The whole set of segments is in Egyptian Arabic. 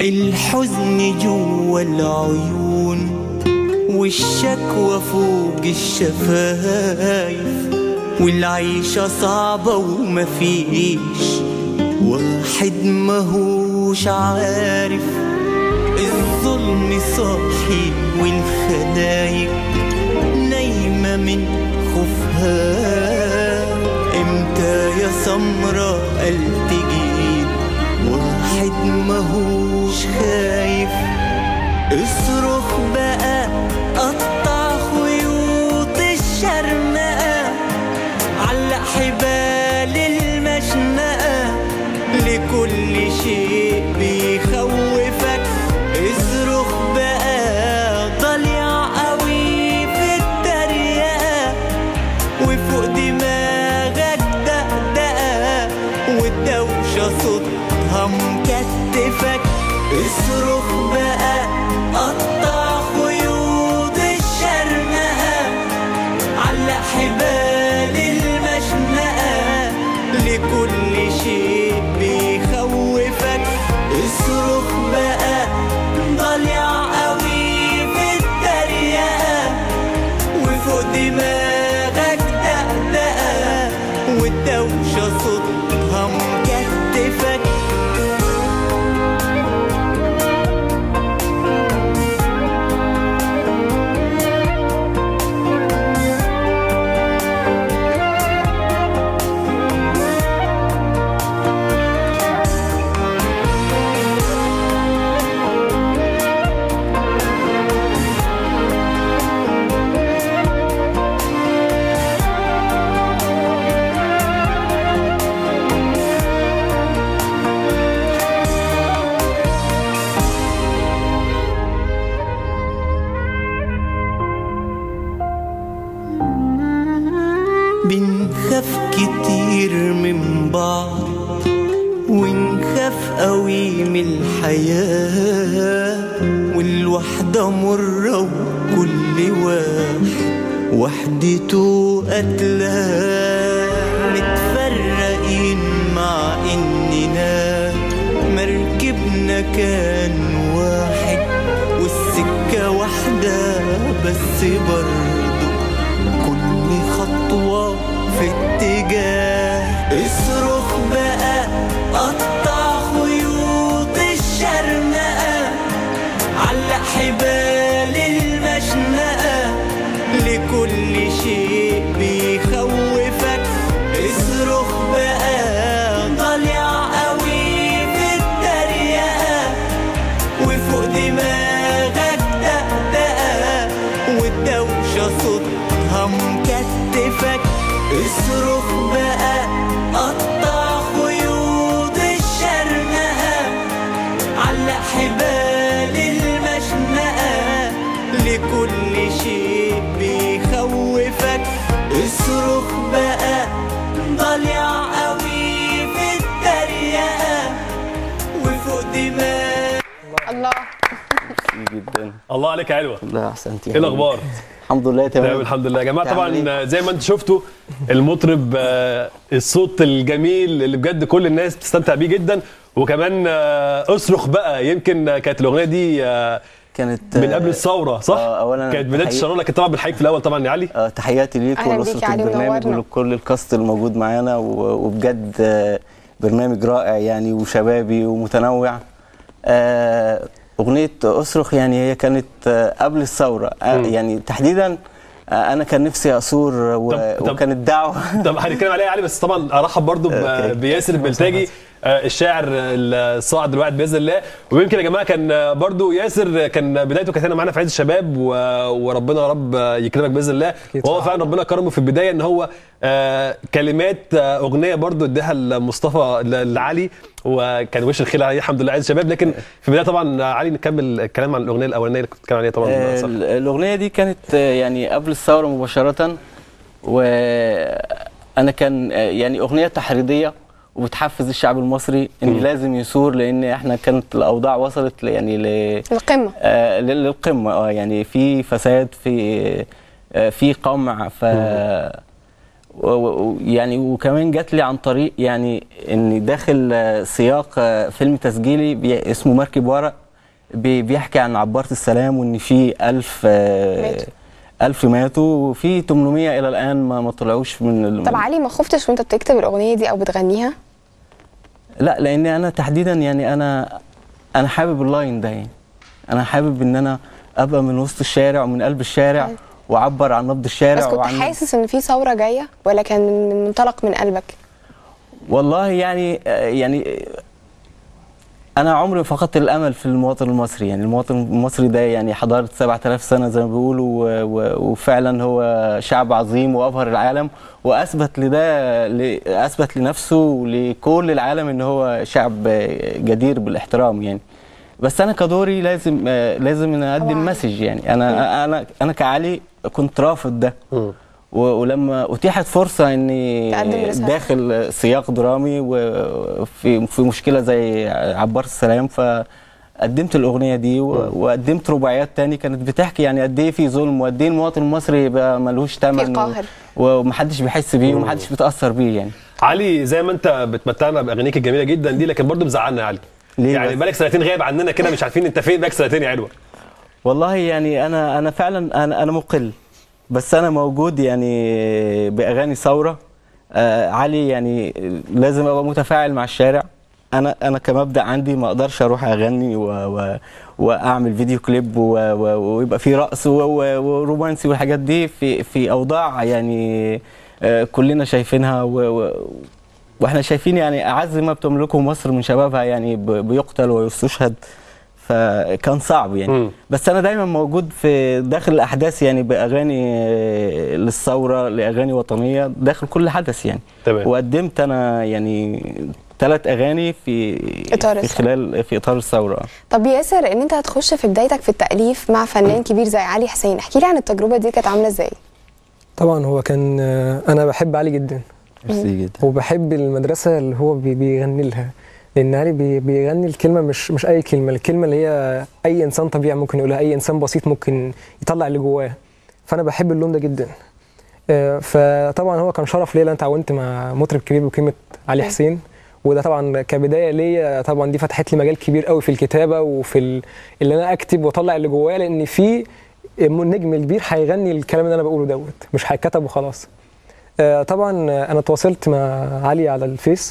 الحزن جوا العيون والشكوى فوق الشفايف والعيشة صعبة ومفيش واحد مهوش عارف الظلم صاحي والخلايق نايمة من خوفها امتى يا سمرة قال تجيب واحد مهوش خايف اصرخ بقى قطع خيوط الشرنقة علق حبال المشنقة لكل شيء بيخوفك اصرخ بقى ضليع قوي في التريقة وفوق دماغك دقدقة والدوشة صوتها مكتفك اصرخ بقى قطع خيوط الشرنقة علق حبال المشنقة لكل شيء بيخوفك اصرخ بقى ضليع قوي في التريقة وفوق دماغك دقدقة والدوشة صوتها مكتفك بنخاف كتير من بعض ونخاف قوي من الحياة والوحدة مرة وكل واحد وحدته قتلاه متفرقين مع إننا مركبنا كان واحد والسكة واحدة بس برضه كل خطوة في اتجاه اصرخ بقى قطع خيوط الشرنقة علق حبال المشنقة لكل شيء بيخوفك اصرخ بقى ضليع قوي في التريقة وفوق دماغك دقدقة والدوشة صوتها مكتفك اصرخ بقى قطع خيوط الشرنقة علق حبال المشنقة لكل شيء بيخوفك اصرخ بقى ضليع قوي في التريقة وفوق دماغك الله جدا الله عليك يا علوه لا احسنتي ايه الاخبار الحمد لله تمام تمام الحمد لله يا جماعه تعمل طبعا إيه؟ زي ما انتم شفتوا المطرب آه، الصوت الجميل اللي بجد كل الناس بتستمتع بيه جدا وكمان آه، اصرخ بقى يمكن آه، كانت الاغنيه دي آه، كانت من قبل الثوره صح؟ آه، أولاً كانت بدايه تحية- الشراره لكن طبعا بنحييك في الاول طبعا يا علي آه، تحياتي ليك أهلاً بيك ولأسرة يا علي، البرنامج منورنا. ولكل الكاست الموجود معانا و- وبجد آه، برنامج رائع يعني وشبابي ومتنوع آه، أغنية أصرخ يعني هي كانت آه، قبل الثورة آه، مم. يعني تحديدا آه، أنا كان نفسي أثور و- طب- طب- وكانت دعوة طب هنتكلم عليها يا علي بس طبعا ارحب برضو ب- أوكي. بياسر البلتاجي آه، الشاعر الصاعد الواحد باذن الله ويمكن يا جماعه كان آه، برضو ياسر كان بدايته كانت هنا معانا في عيد الشباب و- وربنا يا رب آه، يكرمك باذن الله وهو فعلا ربنا كرمه في البدايه ان هو آه، كلمات آه، اغنيه برضو اداها لمصطفى ل- لعلي وكان وش الخير عليه الحمد لله عيد الشباب لكن في البدايه طبعا آه، علي نكمل الكلام عن الاغنيه الاولانيه اللي كنت بتتكلم عليها طبعا آه، صح. ال- الأغنية دي كانت آه، يعني قبل الثورة مباشرة وأنا كان آه، يعني أغنية تحريضية وبتحفز الشعب المصري إن مم. لازم يثور لأن إحنا كانت الأوضاع وصلت ل- يعني ل القمه آه، لل- للقمة اه يعني في فساد في آه، في قمع ف و- و- يعني وكمان جات لي عن طريق يعني اني داخل آه، سياق آه، فيلم تسجيلي بي- اسمه مركب ورق بي- بيحكي عن عبارة السلام وان في ألف آه، ماتوا. ألف ماتوا وفي 800 إلى الآن ما ما طلعوش من ال- طب علي ما خفتش وانت بتكتب الاغنيه دي او بتغنيها لا لان انا تحديدا يعني انا انا حابب اللاين ده يعني انا حابب ان انا ابقى من وسط الشارع ومن قلب الشارع أيوة. واعبر عن نبض الشارع بس كنت وعن حاسس ان في ثوره جايه ولا كان من منطلق من قلبك والله يعني يعني انا عمري ما فقدت الامل في المواطن المصري يعني المواطن المصري ده يعني حضاره 7000 سنه زي ما بيقولوا و- و- وفعلا هو شعب عظيم وابهر العالم واثبت لده ل- اثبت لنفسه ولكل العالم ان هو شعب جدير بالاحترام يعني بس انا كدوري لازم آه، لازم ان اقدم طبعاً. مسج يعني انا انا انا كعلي كنت رافض ده مم. و- ولما اتيحت فرصه اني تقدم رسالة. داخل سياق درامي وفي في مشكله زي عبارة السلام فقدمت الاغنيه دي و- وقدمت رباعيات تاني كانت بتحكي يعني قد ايه في ظلم وقد ايه المواطن المصري يبقى ملوش ثمن قاهر. ومحدش بيحس بيه ومحدش بيتاثر بيه يعني علي زي ما انت بتمتعنا باغانيك الجميله جدا دي لكن برضه مزعلنا يا علي ليه يعني بس؟ بقالك سنتين غايب عننا كده مش عارفين انت فين بقالك سنتين يا علوه والله يعني انا انا فعلا انا انا مقل بس انا موجود يعني باغاني ثوره آه علي يعني لازم ابقى متفاعل مع الشارع انا انا كمبدا عندي ما اقدرش اروح اغني و و واعمل فيديو كليب و و ويبقى في رقص و- و- ورومانسي والحاجات دي في في اوضاع يعني آه كلنا شايفينها و و واحنا شايفين يعني اعز ما بتملكه مصر من شبابها يعني ب- بيقتل ويستشهد فكان صعب يعني مم. بس انا دايما موجود في داخل الاحداث يعني باغاني آه، للثوره لاغاني وطنيه داخل كل حدث يعني تمام. وقدمت انا يعني ثلاث اغاني في إطار في الثورة. خلال في اطار الثوره طب ياسر ان انت هتخش في بدايتك في التاليف مع فنان كبير زي علي حسين احكي لي عن التجربه دي كانت عامله ازاي طبعا هو كان آه، انا بحب علي جدا ميرسي جدا وبحب المدرسه اللي هو بي- بيغني لها لان علي بي- بيغني الكلمه مش مش اي كلمه الكلمه اللي هي اي انسان طبيعي ممكن يقولها اي انسان بسيط ممكن يطلع اللي جواه فانا بحب اللون ده جدا آه، فطبعا هو كان شرف ليا لأن انا اتعاونت مع مطرب كبير بقيمه علي حسين وده طبعا كبدايه ليا طبعا دي فتحت لي مجال كبير قوي في الكتابه وفي ال... اللي انا اكتب واطلع اللي جوايا لان في نجم كبير هيغني الكلام اللي انا بقوله دوت مش هيتكتب وخلاص آه، طبعا آه، انا تواصلت مع علي على الفيس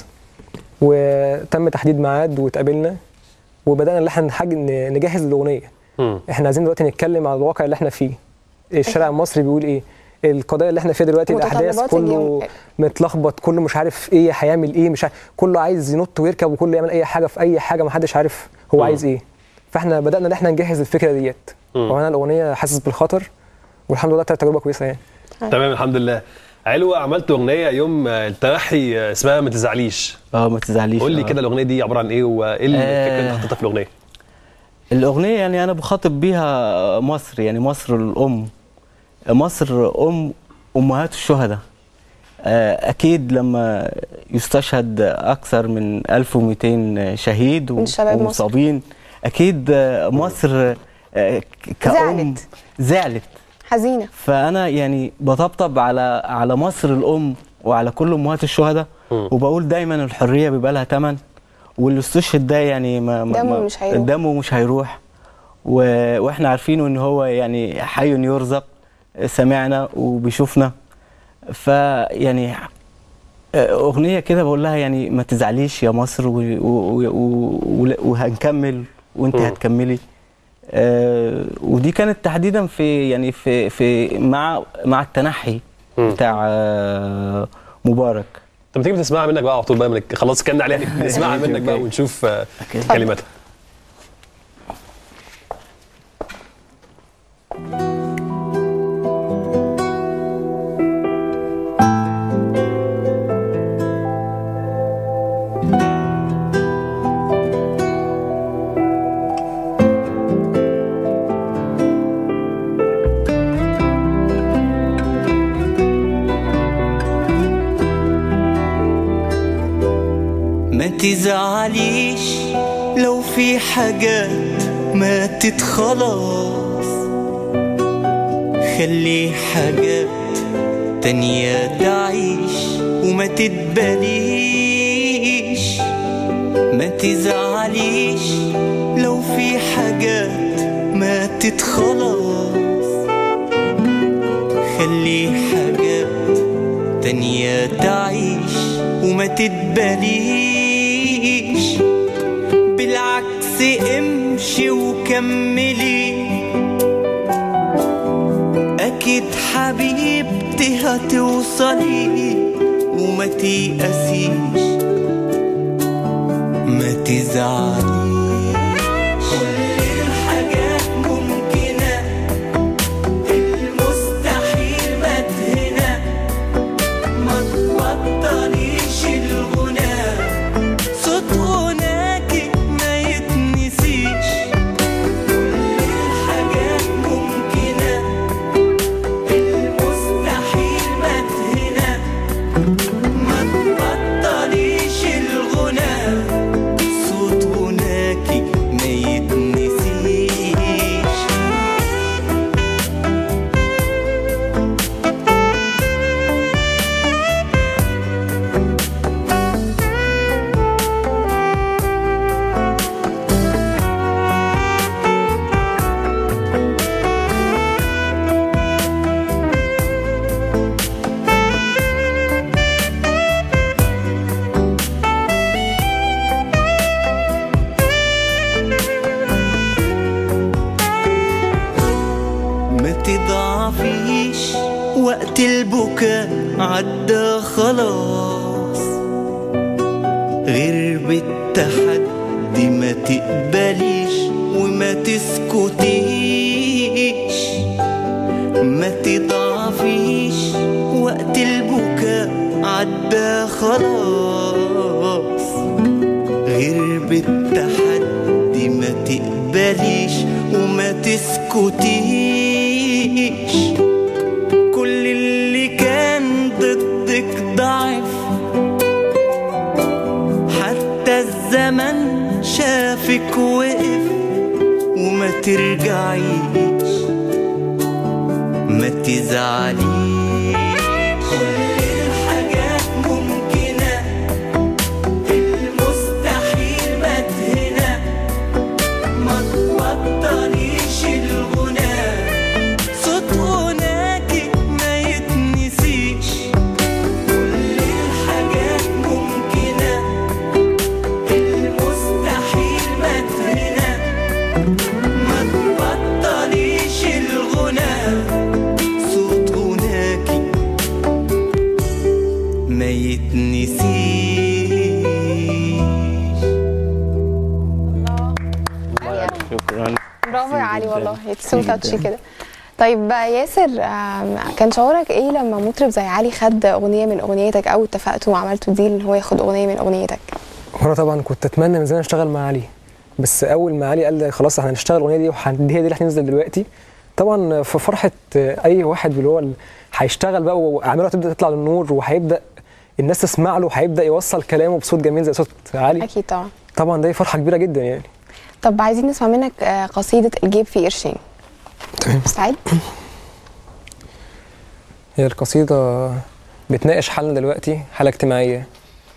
وتم تحديد ميعاد واتقابلنا وبدانا ان احنا نحاج- ن- نجهز الاغنيه مم. احنا عايزين دلوقتي نتكلم على الواقع اللي احنا فيه الشارع المصري بيقول ايه القضايا اللي احنا فيها دلوقتي الاحداث متطلبات كله اليوم. متلخبط كله مش عارف ايه هيعمل ايه مش عارف كله عايز ينط ويركب وكله يعمل اي حاجه في اي حاجه محدش عارف هو مم. عايز ايه فاحنا بدانا ان احنا نجهز الفكره ديت مم. وانا الاغنيه حاسس بالخطر والحمد لله طلعت تجربه كويسه يعني تمام الحمد لله علوه عملت اغنيه يوم التوحي اسمها ما تزعليش اه ما تزعليش قول لي آه. كده الاغنيه دي عباره عن ايه وايه الفكره اللي انت آه. حطيتها في الاغنيه الأغنية يعني أنا بخاطب بيها مصر يعني مصر الأم مصر أم أمهات الشهداء آه، أكيد لما يستشهد أكثر من 1200 شهيد من شباب مصر. ومصابين أكيد آه، مصر آه، ك- كأم زعلت. زعلت حزينه فأنا يعني بطبطب على على مصر الأم وعلى كل أمهات الشهداء مم. وبقول دايما الحرية بيبقى لها ثمن واللي استشهد ده يعني ما ما- دمه ما- مش هيروح. دمه مش هيروح و... واحنا عارفينه ان هو يعني حي يرزق سمعنا وبيشوفنا فيعني اغنيه كده بقول لها يعني ما تزعليش يا مصر و... و... و... و... وهنكمل وانت مم. هتكملي آه، ودي كانت تحديدا في يعني في في مع مع التنحي مم. بتاع آه، مبارك طب ما تيجي نسمعها منك بقى على طول بقى منك خلاص كنا عليها نسمعها منك بقى أوكي. ونشوف آه، أوكي. كلماتها ما تزعليش لو في حاجات ماتت خلاص خلي حاجات تانية تعيش وما تتباليش ما تزعليش لو في حاجات ماتت خلاص خلي حاجات تانية تعيش وما تتباليش بالعكس امشي وكملي أكيد حبيبتي هتوصلي وما تيأسيش ما تزعليش كل الحاجات ممكنة المستحيل مات هنا ما تبطليش الغنى صوت غناكي ما يتنسيش كل الحاجات ممكنة المستحيل مات هنا ما تبطليش الغنى صوت غناكي ما يتنسيش ما تضعفيش وقت البكاء عدى خلاص غير بالتحدي ما تقبليش وما تسكتيش ما تضعفيش وقت البكاء عدى خلاص غير بالتحدي ما تقبليش وما تسكتيش كل اللي كان ضدك ضعف حتى الزمن شافك وقف وما ترجعيش ما تزعليش كل الحاجات ممكنة المستحيل مات هنا ما تبطليش الغنى صوت غناكي ما يتنسيش كل الحاجات ممكنة المستحيل مات هنا ما تبطليش الغنى صوت غناكي ما يتنسيش شكرا برافو يا علي جداً. والله اتس سو جداً. تاتش كده طيب بقى ياسر آم، كان شعورك ايه لما مطرب زي علي خد اغنيه من اغنيتك او اتفقتوا وعملتوا ديل ان هو ياخد اغنيه من اغنيتك وانا طبعا كنت اتمنى من زمان اشتغل مع علي بس اول ما علي قال لي خلاص احنا هنشتغل الاغنيه دي وهنديها دي اللي هتنزل دلوقتي طبعا في فرحه اي واحد اللي هو ال- هيشتغل بقى واعماله هتبدا تطلع للنور وهيبدا الناس تسمع له وهيبدا يوصل كلامه بصوت جميل زي صوت علي اكيد طبعا طبعا دي فرحه كبيره جدا يعني طب عايزين نسمع منك آه، قصيده الجيب في قرشين تمام مستعد هي القصيدة بتناقش حالنا دلوقتي حالة اجتماعية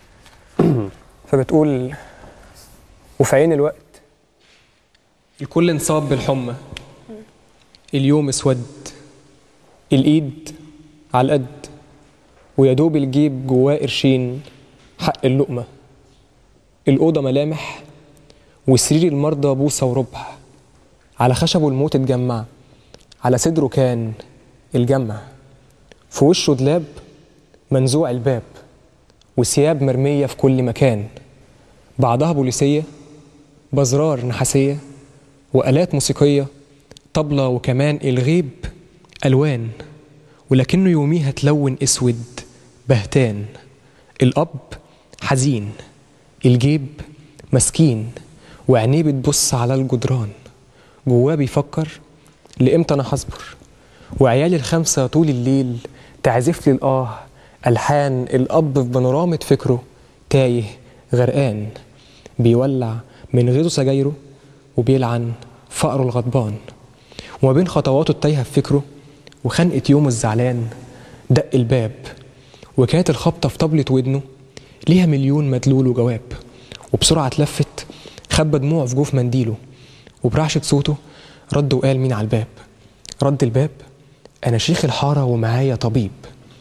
فبتقول وفي عين الوقت الكل انصاب بالحمى اليوم اسود الايد على القد ويا دوب الجيب جواه قرشين حق اللقمة الأوضة ملامح وسرير المرضى بوسة وربع على خشبه الموت اتجمع على صدره كان الجمع في وشه دلاب منزوع الباب وثياب مرمية في كل مكان بعضها بوليسية بزرار نحاسية وآلات موسيقية طبلة وكمان الغيب ألوان ولكنه يوميها تلون أسود بهتان الأب حزين الجيب مسكين وعينيه بتبص على الجدران جواه بيفكر لإمتى أنا هصبر وعيالي الخمسة طول الليل تعزف لي الآه ألحان الأب في بانورامة فكره تايه غرقان بيولع من غيظه سجايره وبيلعن فقره الغضبان وما بين خطواته التايهة في فكره وخنقة يومه الزعلان دق الباب وكانت الخبطة في طبلة ودنه ليها مليون مدلول وجواب وبسرعة اتلفت خبى دموعه في جوف منديله وبرعشة صوته رد وقال مين على الباب رد الباب أنا شيخ الحارة ومعايا طبيب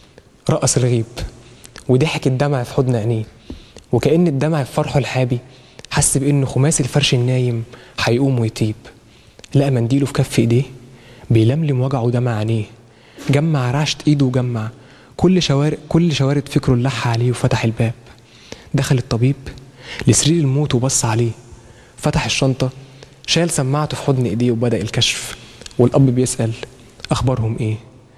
رقص الغيب وضحك الدمع في حضن عينيه وكأن الدمع في فرحه الحابي حس بإنه خماس الفرش النايم هيقوم ويطيب لقى منديله في كف إيديه بيلملم وجعه دمع عينيه جمع رعشة إيده وجمع كل شوارد كل شوارد فكره اللح عليه وفتح الباب دخل الطبيب لسرير الموت وبص عليه فتح الشنطة شال سماعته في حضن ايديه وبدأ الكشف والأب بيسأل أخبارهم إيه؟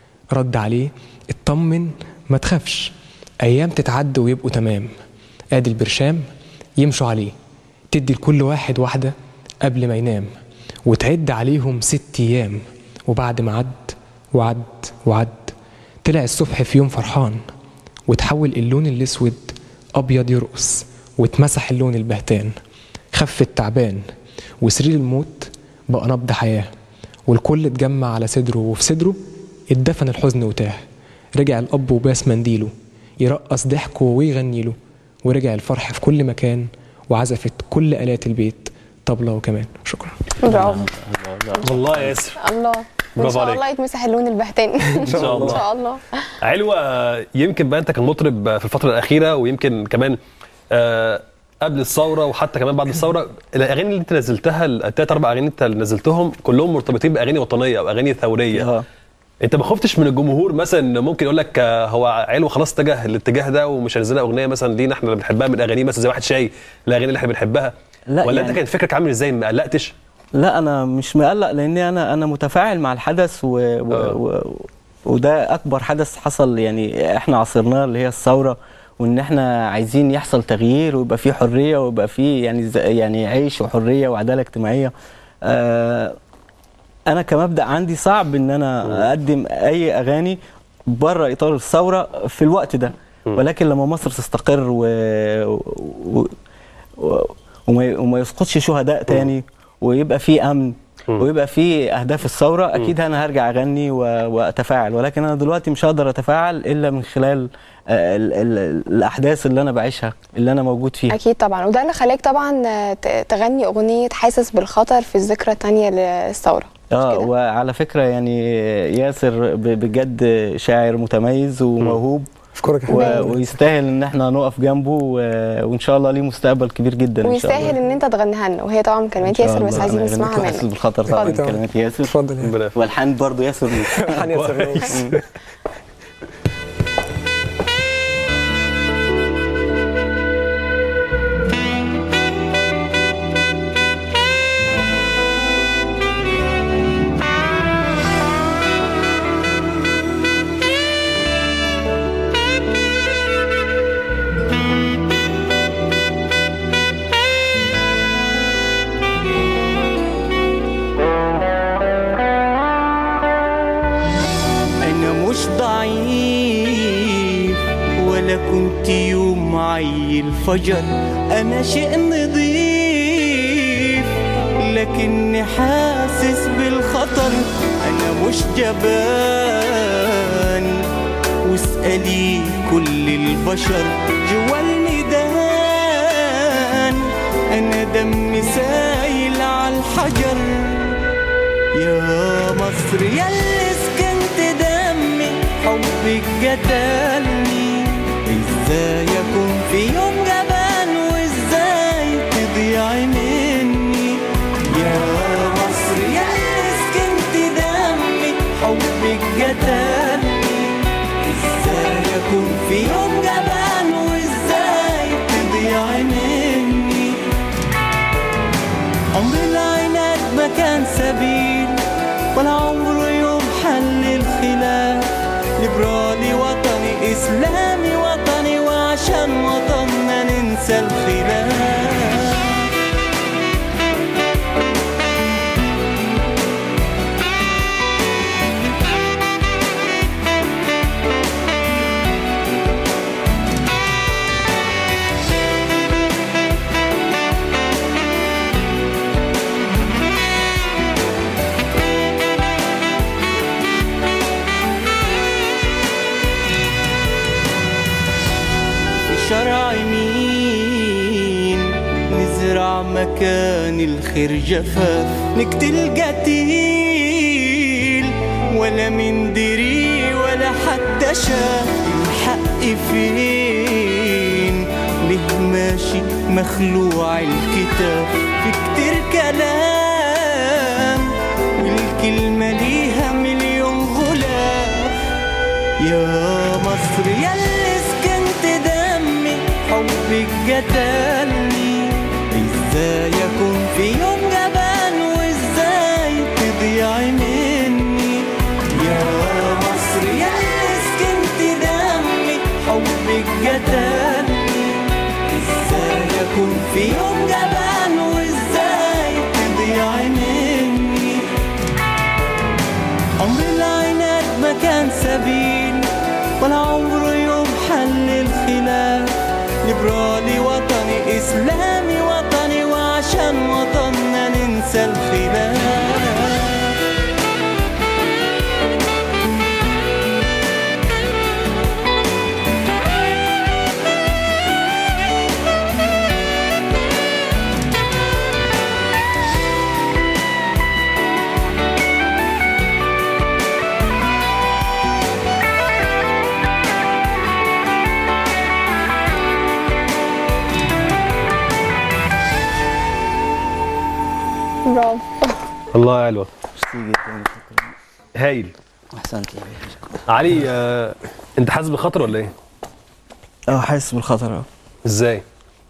رد عليه اطمن ما تخافش أيام تتعد ويبقوا تمام آدي البرشام يمشوا عليه تدي لكل واحد واحدة قبل ما ينام وتعد عليهم ست أيام وبعد ما عد وعد وعد طلع الصبح في يوم فرحان وتحول اللون الأسود أبيض يرقص واتمسح اللون البهتان خف التعبان وسرير الموت بقى نبض حياة والكل اتجمع على صدره وفي صدره اتدفن الحزن وتاه رجع الأب وباس منديله يرقص ضحكه ويغني له ورجع الفرح في كل مكان وعزفت كل آلات البيت طبلة وكمان شكرا برافو والله يا ياسر الله وان برافو شاء عليك. الله يتمسح اللون البهتان ان شاء الله. ان شاء الله علوة يمكن بقى انت كمطرب في الفتره الاخيره ويمكن كمان آه، قبل الثوره وحتى كمان بعد الثوره الاغاني اللي انت نزلتها الثلاث اربع اغاني انت اللي نزلتهم كلهم مرتبطين باغاني وطنيه او اغاني ثوريه اه انت ما خفتش من الجمهور مثلا إن ممكن يقول لك آه، هو علو خلاص اتجه الاتجاه ده ومش هنزلها اغنيه مثلا لينا احنا اللي بنحبها من اغانيه مثلا زي واحد شاي الاغاني اللي احنا بنحبها لا ولا يعني- انت كان فكرك عامل ازاي ما قلقتش لا انا مش مقلق لاني انا انا متفاعل مع الحدث و... و... آه. و... وده اكبر حدث حصل يعني احنا عاصرناه اللي هي الثوره وان احنا عايزين يحصل تغيير ويبقى فيه حريه ويبقى فيه يعني ز- يعني عيش وحريه وعداله اجتماعيه آه انا كمبدا عندي صعب ان انا اقدم اي اغاني بره اطار الثوره في الوقت ده ولكن لما مصر تستقر و... و... و... وما وما يسقطش شهداء تاني ويبقى في امن ويبقى في اهداف الثوره اكيد انا هرجع اغني و... واتفاعل ولكن انا دلوقتي مش هقدر اتفاعل الا من خلال آه، ال... ال... الاحداث اللي انا بعيشها اللي انا موجود فيها اكيد طبعا وده اللي خلاك طبعا آه، ت- تغني اغنيه حاسس بالخطر في الذكرى الثانيه للثوره مش اه كده؟ وعلى فكره يعني ياسر ب- بجد شاعر متميز وموهوب اشكرك يا و... حبيبي ويستاهل ان احنا نقف جنبه و... وان شاء الله ليه مستقبل كبير جدا ان شاء الله ويستاهل ان انت تغنيها لنا وهي طبعا كلمات إن شاء ياسر بس الله. عايزين أنا نسمعها غنيت حاسس منك بالخطر طبعا اتفضل. كلمات ياسر اتفضل يا ربنا يخليك. والحان برضه ياسر حان ياسر رئيس. أنا مش ضعيف ولا كنت يوم عيل فجر أنا شيء نضيف لكني حاسس بالخطر أنا مش جبان واسألي كل البشر جوا الميدان أنا دمي سايل على الحجر يا مصر ياللي سكنت دمي حبك قتلني ازاي اكون في يوم جبان وازاي تضيعي مني يا مصر ياللي سكنت دمي حبك قتلني ازاي اكون في يوم جبان وازاي تضيعي مني عمر العناد ما كان سبيل ولا عمره يوم حل الخلاف ليبرالي وطني اسلامي وطني وعشان وطننا نزرع مكان الخير جفاف نقتل قتيل ولا من دري ولا حتى شاف الحق فين ليه ماشي مخلوع الكتاب في كتير كلام والكلمة ليها مليون غلاف يا مصر ياللي سكنت دمي حبك قتلني ازاي اكون في يوم جبان وازاي تضيعي مني يا مصر ياللي سكنت دمي حبك قتلني ازاي اكون في يوم جبان وازاي تضيعي مني عمر العناد ما كان سبيل ولا عمره يوم حل الخلاف ليبرالي وطني اسلامي وطني وعشان وطننا ننسى الخلاف برافو الله حلوه ميرسي جدا شكرا هايل احسنت يا بيه شكرا علي آه، انت حاسس بخطر ولا ايه؟ اه حاسس بالخطر اه ازاي؟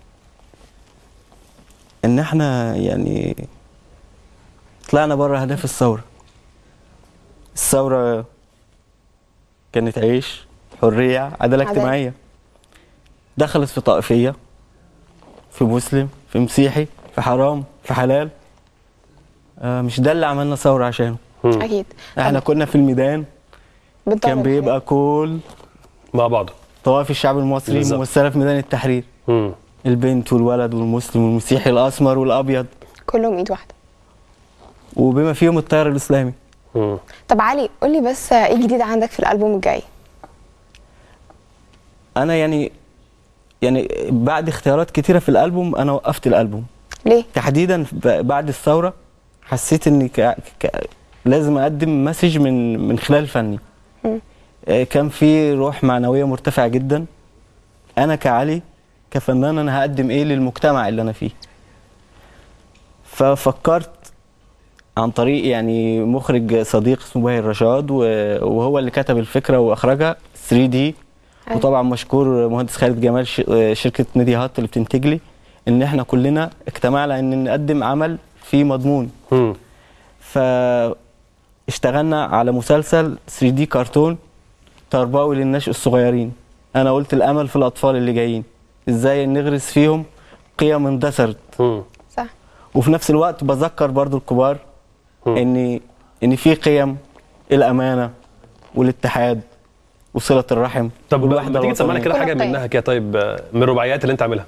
ان احنا يعني طلعنا بره اهداف الثوره الثوره كانت عيش حريه عداله عدالة. اجتماعيه دخلت في طائفيه في مسلم في مسيحي في حرام في حلال آه مش ده اللي عملنا ثوره عشانه اكيد احنا كنا في الميدان بالطبع كان بيبقى كل مع بعض طوائف الشعب المصري بالظبط. ممثله في ميدان التحرير مم. البنت والولد والمسلم والمسيحي الاسمر والابيض كلهم ايد واحده وبما فيهم التيار الاسلامي مم. طب علي قولي بس ايه الجديد عندك في الالبوم الجاي انا يعني يعني بعد اختيارات كتيره في الالبوم انا وقفت الالبوم ليه تحديدا ب- بعد الثوره حسيت اني ك... ك... لازم اقدم مسج من من خلال فني مم. آه، كان في روح معنويه مرتفعه جدا انا كعلي كفنان انا هقدم ايه للمجتمع اللي انا فيه ففكرت عن طريق يعني مخرج صديق اسمه باهر رشاد و- وهو اللي كتب الفكره واخرجها 3 دي أيوة. وطبعا مشكور مهندس خالد جمال ش- شركه نادي هات اللي بتنتج لي ان احنا كلنا اجتمعنا ان نقدم عمل فيه مضمون مم. فاشتغلنا على مسلسل 3 دي كرتون تربوي للنشء الصغيرين انا قلت الامل في الاطفال اللي جايين ازاي نغرس فيهم قيم اندثرت مم. صح وفي نفس الوقت بذكر برضو الكبار مم. ان ان في قيم الامانه والاتحاد وصله الرحم طب والوحده ما تيجي تسمعنا الوطنية. كده حاجه كل منها كده طيب آه، من الرباعيات اللي انت عاملها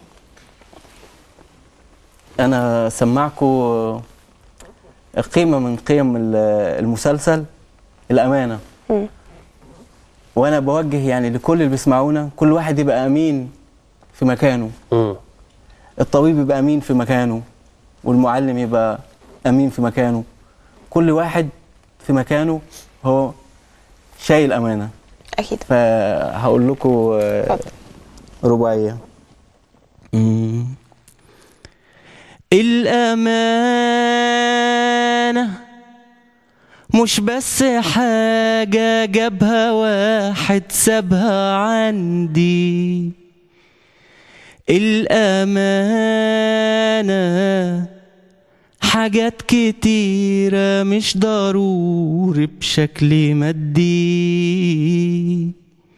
انا سمعكم قيمه من قيم ال- المسلسل الامانه مم. وانا بوجه يعني لكل اللي بيسمعونا كل واحد يبقى امين في مكانه مم. الطبيب يبقى امين في مكانه والمعلم يبقى امين في مكانه كل واحد في مكانه هو شايل امانه اكيد فهقول لكم آه، اتفضل رباعيه الأمانة مش بس حاجة جابها واحد سابها عندي الأمانة حاجات كتيرة مش ضروري بشكل مادي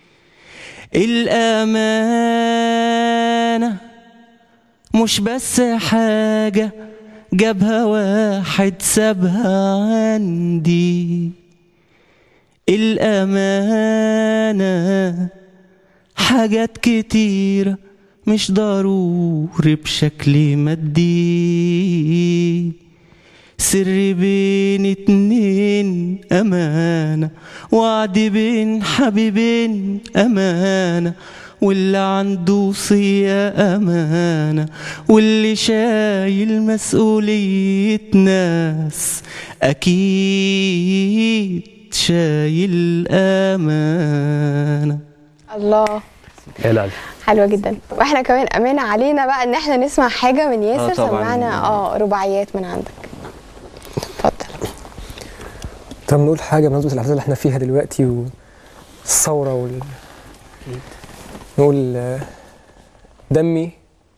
الأمانة مش بس حاجة جابها واحد سابها عندي الأمانة حاجات كتيرة مش ضروري بشكل مادي سر بين اتنين أمانة وعد بين حبيبين أمانة واللي عنده وصية أمانة واللي شايل مسؤولية ناس أكيد شايل أمانة الله يا لعلي حلوة جدا واحنا كمان امانة علينا بقى ان احنا نسمع حاجة من ياسر طبعاً. سمعنا اه رباعيات من عندك اتفضل طب نقول حاجه بمناسبه الاحداث اللي احنا فيها دلوقتي والثوره وال نقول آه، دمي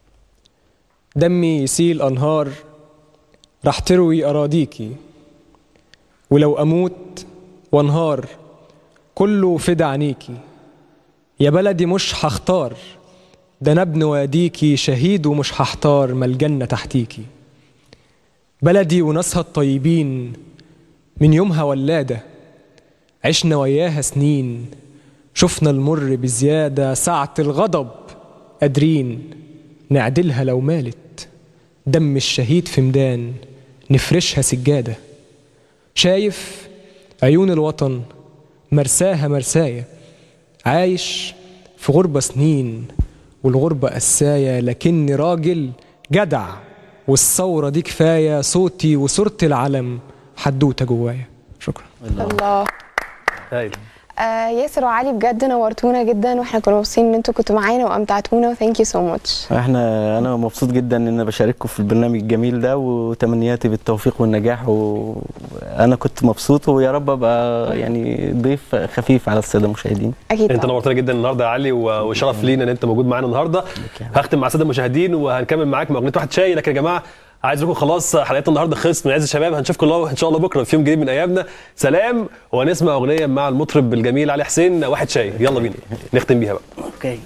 دمي يسيل انهار راح تروي اراضيكي ولو اموت وانهار كله فدا عنيكي يا بلدي مش هختار ده انا ابن واديكي شهيد ومش هحتار ما الجنه تحتيكي بلدي وناسها الطيبين من يومها ولادة عشنا وياها سنين شفنا المر بزيادة ساعة الغضب قادرين نعدلها لو مالت دم الشهيد في ميدان نفرشها سجادة شايف عيون الوطن مرساها مرساية عايش في غربة سنين والغربة قساية لكني راجل جدع والثورة دي كفاية صوتي وصورة العلم حدوتة جوايا شكرا الله هايل آه ياسر وعلي بجد نورتونا جدا واحنا كنا مبسوطين ان انتوا كنتوا معانا وامتعتونا وثانك يو سو ماتش احنا انا مبسوط جدا ان انا بشارككم في البرنامج الجميل ده وتمنياتي بالتوفيق والنجاح وانا كنت مبسوط ويا رب ابقى يعني ضيف خفيف على الساده المشاهدين اكيد انت طبعاً. نورتنا جدا النهارده يا علي و- وشرف لينا ان انت موجود معانا النهارده هختم مع الساده المشاهدين وهنكمل معاك مع اغنيه واحد شاي لكن يا جماعه عايز لكم خلاص حلقتنا النهارده خلصت من عز الشباب هنشوفكم الله ان شاء الله بكره في يوم جديد من ايامنا سلام وهنسمع اغنيه مع المطرب الجميل علي حسين واحد شاي يلا بينا نختم بيها بقى اوكي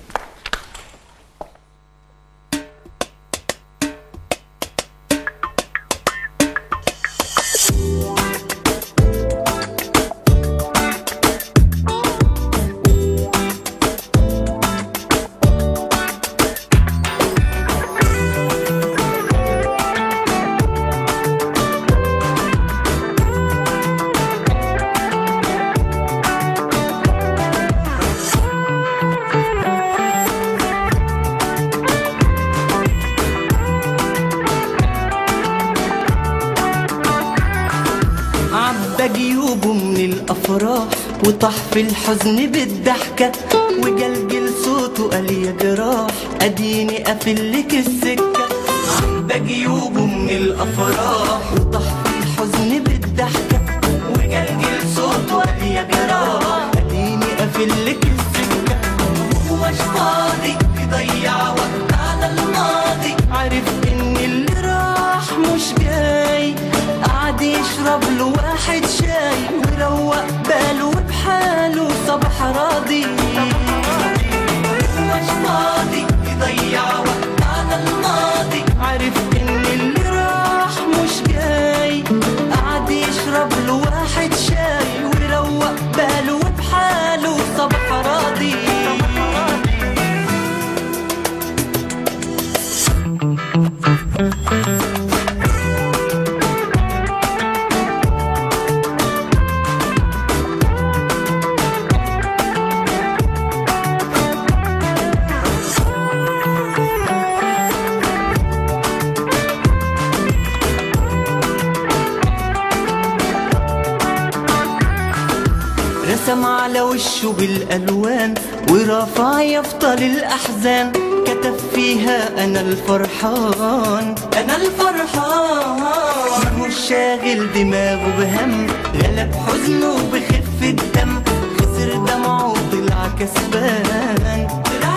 عبى جيوبه من الافراح وطاح في الحزن بالضحكه وجلجل صوته قال يا جراح اديني قافلك السكه عبى جيوبه من الافراح وطاح في الحزن بالضحكه وجلجل صوته قال يا جراح اديني قافلك السكه ومش فاضي يضيع وقت على الماضي عارف ان اللي راح مش جاي قعد يشرب له واحد شاي وروق باله بحاله صباح راضي مش فاضي يضيع وقت على الماضي عارف ان اللي راح مش جاي قعد يشرب له واحد شاي وروق باله بحاله صباح راضي رسم على وشه بالألوان ورفع يفضل الأحزان كتب فيها أنا الفرحان أنا الفرحان مش شاغل دماغه بهم غلب حزنه بخفة دم خسر دمعه طلع كسبان طلع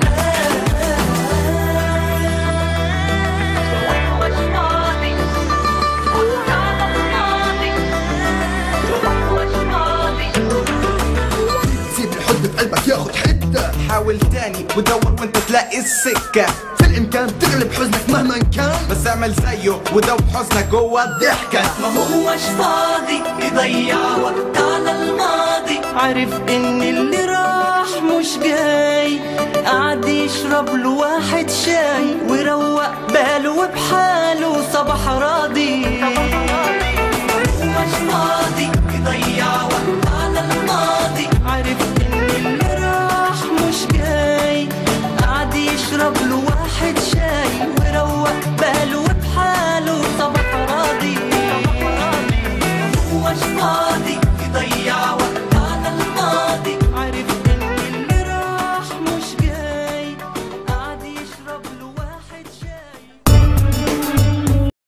سيب الحب في قلبك ياخد حتة حاول تاني ودور وانت تلاقي السكة في الإمكان تغلب حزنك مهما كان بس اعمل زيه ودوب حزنك جوه الضحكة ما هوش فاضي يضيع وقت على الماضي عارف ان اللي راح مش جاي قعد يشرب له واحد شاي وروق باله